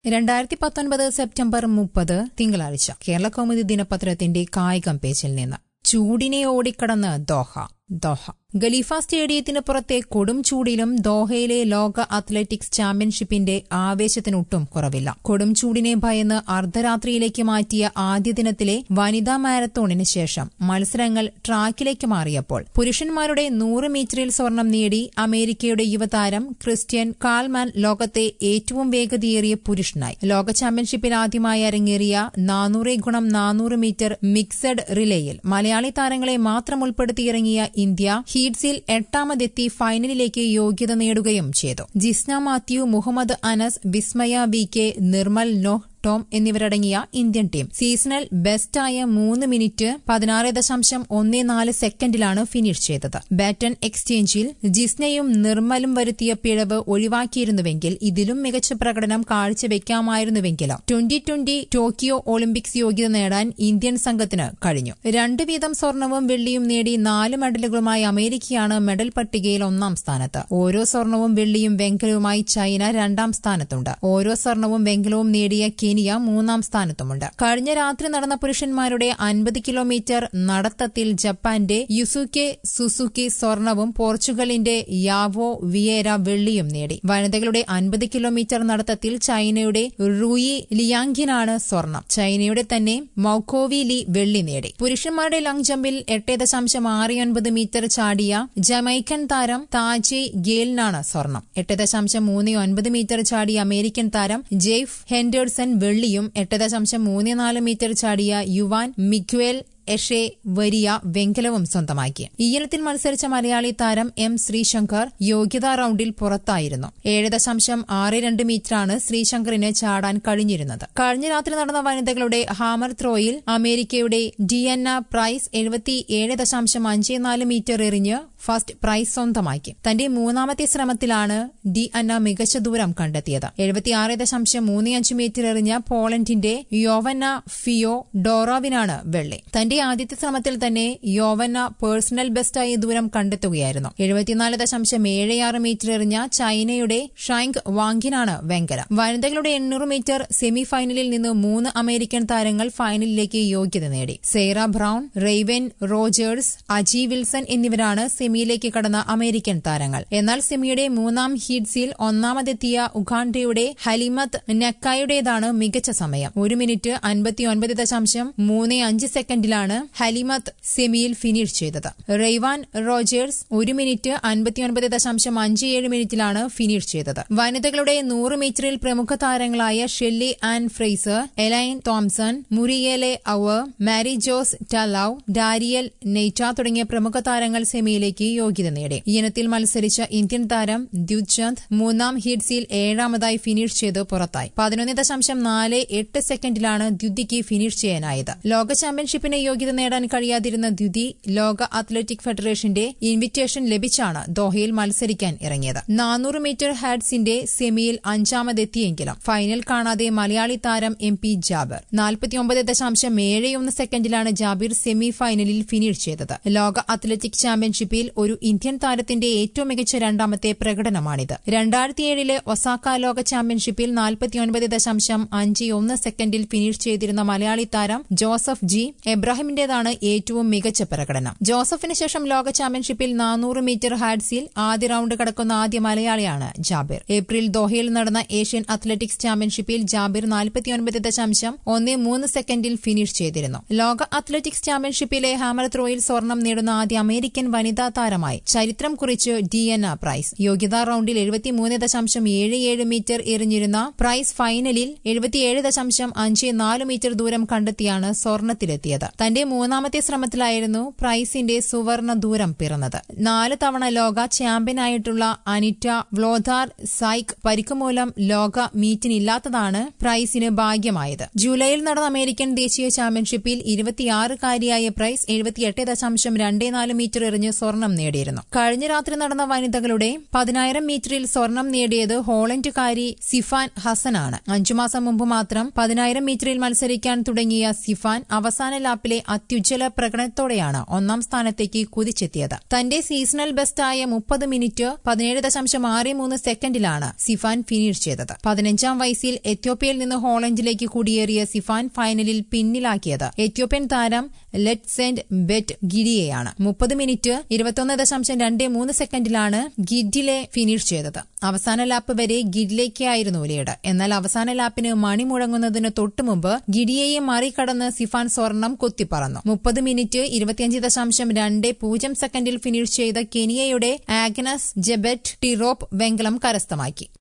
രണ്ടായിരത്തി പത്തൊൻപത് സെപ്റ്റംബർ മുപ്പത് തിങ്കളാഴ്ച കേരള കൗമുദി ദിനപത്രത്തിന്റെ കായികം പേജിൽ നിന്ന് ചൂടിനെ ഓടിക്കടന്ന് ദോഹ ദോഹ ഖലീഫ സ്റ്റേഡിയത്തിന് പുറത്തെ കൊടും ചൂടിലും ദോഹയിലെ ലോക അത്ലറ്റിക്സ് ചാമ്പ്യൻഷിപ്പിന്റെ ആവേശത്തിനൊട്ടും കുറവില്ല കൊടും ചൂടിനെ ഭയന്ന് അർദ്ധരാത്രിയിലേക്ക് മാറ്റിയ ആദ്യ ദിനത്തിലെ വനിതാ മാരത്തോണിന് ശേഷം മത്സരങ്ങൾ ട്രാക്കിലേക്ക് മാറിയപ്പോൾ പുരുഷന്മാരുടെ നൂറ് മീറ്ററിൽ സ്വർണം നേടി അമേരിക്കയുടെ യുവതാരം ക്രിസ്ത്യൻ കാൽമാൻ ലോകത്തെ ഏറ്റവും വേഗതയേറിയ പുരുഷനായി ലോക ചാമ്പ്യൻഷിപ്പിൽ ആദ്യമായി അരങ്ങേറിയ നാനൂറ് ഗുണം നാനൂറ് മീറ്റർ മിക്സഡ് റിലേയിൽ മലയാളി താരങ്ങളെ മാത്രം ഉൾപ്പെടുത്തിയിറങ്ങിയ ഇന്ത്യ ഹീറ്റ്സിൽ എട്ടാമതെത്തി ഫൈനലിലേക്ക് യോഗ്യത നേടുകയും ചെയ്തു ജിസ്ന മാത്യു മുഹമ്മദ് അനസ് വിസ്മയ വി കെ നിർമ്മൽ നോഹ് ടോം എന്നിവരടങ്ങിയ ഇന്ത്യൻ ടീം സീസണൽ ബെസ്റ്റായ മൂന്ന് മിനിറ്റ് പതിനാറ് ദശാംശം ഒന്ന് നാല് സെക്കൻഡിലാണ് ഫിനിഷ് ചെയ്തത് ബാറ്റൺ എക്സ്ചേഞ്ചിൽ ജിസ്നയും നിർമ്മലും വരുത്തിയ പിഴവ് ഒഴിവാക്കിയിരുന്നുവെങ്കിൽ ഇതിലും മികച്ച പ്രകടനം കാഴ്ചവെക്കാമായിരുന്നുവെങ്കിലും ട്വന്റി ട്വന്റി ടോക്കിയോ ഒളിമ്പിക്സ് യോഗ്യത നേടാൻ ഇന്ത്യൻ സംഘത്തിന് കഴിഞ്ഞു രണ്ട് വീതം സ്വർണവും വെള്ളിയും നേടി നാല് മെഡലുകളുമായി അമേരിക്കയാണ് മെഡൽ പട്ടികയിൽ ഒന്നാം സ്ഥാനത്ത് ഓരോ സ്വർണവും വെള്ളിയും വെങ്കലവുമായി ചൈന രണ്ടാം സ്ഥാനത്തുണ്ട് ഓരോ സ്വർണവും വെങ്കലവും നേടിയ കെനിയ മൂന്നാം സ്ഥാനത്തുമുണ്ട് കഴിഞ്ഞ രാത്രി നടന്ന പുരുഷന്മാരുടെ അൻപത് കിലോമീറ്റർ നടത്തത്തിൽ ജപ്പാന്റെ യുസുക്കെ സുസുക്കി സ്വർണവും പോർച്ചുഗലിന്റെ യാവോ വിയേര വെള്ളിയും നേടി വനിതകളുടെ അൻപത് കിലോമീറ്റർ നടത്തത്തിൽ ചൈനയുടെ റൂയി ലിയാങ്കിനാണ് സ്വർണം ചൈനയുടെ തന്നെ മൌക്കോവി ലി വെള്ളി നേടി പുരുഷന്മാരുടെ ലോങ് ജമ്പിൽ എട്ട് ദശാംശം ആറ് ഒൻപത് മീറ്റർ ചാടിയ ജമൈക്കൻ താരം താജെ ഗേലിനാണ് സ്വർണം എട്ട് ദശാംശം മൂന്ന് ഒൻപത് മീറ്റർ ചാടിയ അമേരിക്കൻ താരം ജെയ്ഫ് ഹെൻഡേഴ്സൺ വെള്ളിയും എട്ട് ദശാംശം മൂന്ന് നാല് മീറ്റർ ചാടിയ യുവാൻ മിക്വേൽ എഷെ വരിയ വെങ്കലവും സ്വന്തമാക്കി ഈയിനത്തിൽ മത്സരിച്ച മലയാളി താരം എം ശ്രീശങ്കർ യോഗ്യതാ റൌണ്ടിൽ പുറത്തായിരുന്നു ഏഴ് ദശാംശം ആറ് രണ്ട് മീറ്ററാണ് ശ്രീശങ്കറിന് ചാടാൻ കഴിഞ്ഞിരുന്നത് കഴിഞ്ഞ രാത്രി നടന്ന വനിതകളുടെ ഹാമർ ത്രോയിൽ അമേരിക്കയുടെ ഡിയന്ന പ്രൈസ് എഴുപത്തിയേഴ് ദശാംശം അഞ്ച് നാല് മീറ്റർ എറിഞ്ഞ് ഫസ്റ്റ് പ്രൈസ് സ്വന്തമാക്കി തന്റെ മൂന്നാമത്തെ ശ്രമത്തിലാണ് ഡി അന്ന മികച്ച ദൂരം കണ്ടെത്തിയത് എഴുപത്തിയാറ് ദശാംശം മൂന്ന് അഞ്ച് മീറ്റർ എറിഞ്ഞ പോളണ്ടിന്റെ യോവന്ന ഫിയോ ഡോറോവിനാണ് വെള്ളി തന്റെ ആദ്യത്തെ ശ്രമത്തിൽ തന്നെ യോവന്ന പേഴ്സണൽ ബെസ്റ്റായി ദൂരം കണ്ടെത്തുകയായിരുന്നു എഴുപത്തിനാല് ദശാംശം ഏഴ് ആറ് മീറ്റർ എറിഞ്ഞ ചൈനയുടെ ഷൈങ് വാങ്കിനാണ് വെങ്കലം വനിതകളുടെ എണ്ണൂറ് മീറ്റർ സെമി ഫൈനലിൽ നിന്ന് മൂന്ന് അമേരിക്കൻ താരങ്ങൾ ഫൈനലിലേക്ക് യോഗ്യത നേടി Sierra Brown Raven Rogers Ajee Wilson എന്നിവരാണ് സെമിയിലേക്ക് കടന്ന അമേരിക്കൻ താരങ്ങൾ എന്നാൽ സെമിയുടെ മൂന്നാം ഹീഡ്സിൽ ഒന്നാമതെത്തിയ ഉഗാണ്ടയുടെ ഹലിമത്ത് നെക്കായുടേതാണ് മികച്ച സമയം ഒരു മിനിറ്റ് അൻപത്തിയൊൻപത് ദശാംശം മൂന്ന് അഞ്ച് സെക്കൻഡിലാണ് ഹലിമത്ത് സെമിയിൽ ഫിനിഷ് ചെയ്തത് റെയ്വാൻ റോജേഴ്സ് ഒരു മിനിറ്റ് അൻപത്തിയൊൻപത് ദശാംശം അഞ്ച് ഏഴ് മിനിറ്റിലാണ് ഫിനിഷ് ചെയ്തത് വനിതകളുടെ നൂറ് മീറ്ററിൽ പ്രമുഖ താരങ്ങളായ Shelly Ann Fraser Elaine Thompson Murielle Ahoure Marie Jose Ta Lou Daryll Neita തുടങ്ങിയ പ്രമുഖ താരങ്ങൾ സെമിയിലേക്ക് യോഗ്യത നേടി ഈ ഇനത്തിൽ മത്സരിച്ച ഇന്ത്യൻ താരം ദ്യുചന്ദ് മൂന്നാം ഹീഡ്സിൽ ഏഴാമതായി ഫിനിഷ് ചെയ്ത് പുറത്തായി പതിനൊന്ന് ദശാംശം നാല് എട്ട് സെക്കൻഡിലാണ് ദ്യുതിക്ക് ഫിനിഷ് ചെയ്യാനായത് ലോക ചാമ്പ്യൻഷിപ്പിന് യോഗ്യത നേടാൻ കഴിയാതിരുന്ന ദ്യുതി ലോക അത്ലറ്റിക് ഫെഡറേഷന്റെ ഇൻവിറ്റേഷൻ ലഭിച്ചാണ് ദോഹയിൽ മത്സരിക്കാൻ ഇറങ്ങിയത് നാനൂറ് മീറ്റർ ഹാഡ്സിന്റെ സെമിയിൽ അഞ്ചാമതെത്തിയെങ്കിലും ഫൈനൽ കാണാതെ മലയാളി താരം എം പി ജാബിർ നാൽപ്പത്തിയൊമ്പത് ദശാംശം ഏഴ് ഒന്ന് സെക്കൻഡിലാണ് ജാബിർ സെമി ഫൈനലിൽ ഫിനിഷ് ചെയ്തത് ലോക അത്ലറ്റിക് ചാമ്പ്യൻഷിപ്പിൽ ഒരു ഇന്ത്യൻ താരത്തിന്റെ ഏറ്റവും മികച്ച രണ്ടാമത്തെ പ്രകടനമാണിത് രണ്ടായിരത്തിയേഴിലെ ഒസാക്ക ലോക ചാമ്പ്യൻഷിപ്പിൽ നാൽപ്പത്തിയൊൻപത് ദശാംശം അഞ്ച് ഒന്ന് സെക്കൻഡിൽ ഫിനിഷ് ചെയ്തിരുന്ന മലയാളി താരം ജോസഫ് ജി എബ്രാഹിമിന്റേതാണ് ഏറ്റവും മികച്ച പ്രകടനം ജോസഫിന് ശേഷം ലോക ചാമ്പ്യൻഷിപ്പിൽ നാനൂറ് മീറ്റർ ഹാഡ്സിൽ ആദ്യ റൌണ്ട് കടക്കുന്ന ആദ്യ മലയാളിയാണ് ജാബിർ ഏപ്രിൽ ദോഹയിൽ നടന്ന ഏഷ്യൻ അത്ലറ്റിക്സ് ചാമ്പ്യൻഷിപ്പിൽ ജാബിർ നാൽപ്പത്തിയൊൻപത് ദശാംശം ഒന്ന് മൂന്ന് സെക്കൻഡിൽ ഫിനിഷ് ചെയ്തിരുന്നു ലോക അത്ലറ്റിക്സ് ചാമ്പ്യൻഷിപ്പിലെ ഹാമർ ത്രോയിൽ സ്വർണം നേടുന്ന ആദ്യ അമേരിക്കൻ വനിതാ താരമായി ചരിത്രം കുറിച്ച് ഡിയന പ്രൈസ് യോഗ്യതാ റൌണ്ടിൽ എഴുപത്തിമൂന്ന് ദശാംശം ഏഴ് ഏഴ് മീറ്റർ എറിഞ്ഞിരുന്ന പ്രൈസ് ഫൈനലിൽ എഴുപത്തിയേഴ് ദശാംശം അഞ്ച് നാല് മീറ്റർ ദൂരം കണ്ടെത്തിയാണ് സ്വർണത്തിലെത്തിയത് തന്റെ മൂന്നാമത്തെ ശ്രമത്തിലായിരുന്നു പ്രൈസിന്റെ സുവർണ ദൂരം പിറന്നത് നാല് തവണ ലോക ചാമ്പ്യനായിട്ടുള്ള അനിറ്റ വ്ലോധാർ സൈക്ക് പരിക്കുമൂലം ലോക മീറ്റിനില്ലാത്തതാണ് പ്രൈസിന് ഭാഗ്യമായത് ജൂലൈയിൽ നടന്ന അമേരിക്കൻ ദേശീയ ചാമ്പ്യൻഷിപ്പിൽ ഇരുപത്തിയാറുകാരിയായ പ്രൈസ് എഴുപത്തിയെട്ട് ദശാംശം രണ്ട് നാല് മീറ്റർ എറിഞ്ഞ് സ്വർണം സ്വർണം നേടിയിരുന്നു കഴിഞ്ഞ രാത്രി നടന്ന വനിതകളുടെ പതിനായിരം മീറ്ററിൽ സ്വർണം നേടിയത് ഹോളണ്ടുകാരി സിഫാൻ ഹസനാണ് അഞ്ചു മാസം മുമ്പ് മാത്രം പതിനായിരം മീറ്ററിൽ മത്സരിക്കാൻ തുടങ്ങിയ സിഫാൻ അവസാന ലാപ്പിലെ അത്യുജ്വല പ്രകടനത്തോടെയാണ് ഒന്നാം സ്ഥാനത്തേക്ക് കുതിച്ചെത്തിയത് തന്റെ സീസണൽ ബെസ്റ്റായ മുപ്പത് മിനിറ്റ് പതിനേഴ് ദശാംശം ആറ് മൂന്ന് സെക്കൻഡിലാണ് സിഫാൻ ഫിനിഷ് ചെയ്തത് പതിനഞ്ചാം വയസ്സിൽ എത്യോപ്യയിൽ നിന്ന് ഹോളണ്ടിലേക്ക് കുടിയേറിയ സിഫാൻ ഫൈനലിൽ പിന്നിലാക്കിയത് എത്യോപ്യൻ താരം ലെറ്റ് സെന്റ് ബെറ്റ് ഗിഡിയെയാണ് മുപ്പത് മിനിറ്റ് ഇരുപത്തൊന്ന് ദശാംശം രണ്ട് മൂന്ന് സെക്കൻഡിലാണ് ഗിഡിലെ ഫിനിഷ് ചെയ്തത് അവസാന ലാപ്പ് വരെ ഗിഡിലേക്കായിരുന്നു ലീഡ് എന്നാൽ അവസാന ലാപ്പിന് മണി മുഴങ്ങുന്നതിന് തൊട്ടുമുമ്പ് ഗിഡിയെയും മറികടന്ന് സിഫാൻ സ്വർണം കൊത്തിപ്പറന്നു മുപ്പത് മിനിറ്റ് ഇരുപത്തിയഞ്ച് ദശാംശം രണ്ട് പൂജ്യം സെക്കൻഡിൽ ഫിനിഷ് ചെയ്ത കെനിയയുടെ ആഗ്നസ് ജെബറ്റ് ടിറോപ്പ് വെങ്കലം കരസ്ഥമാക്കി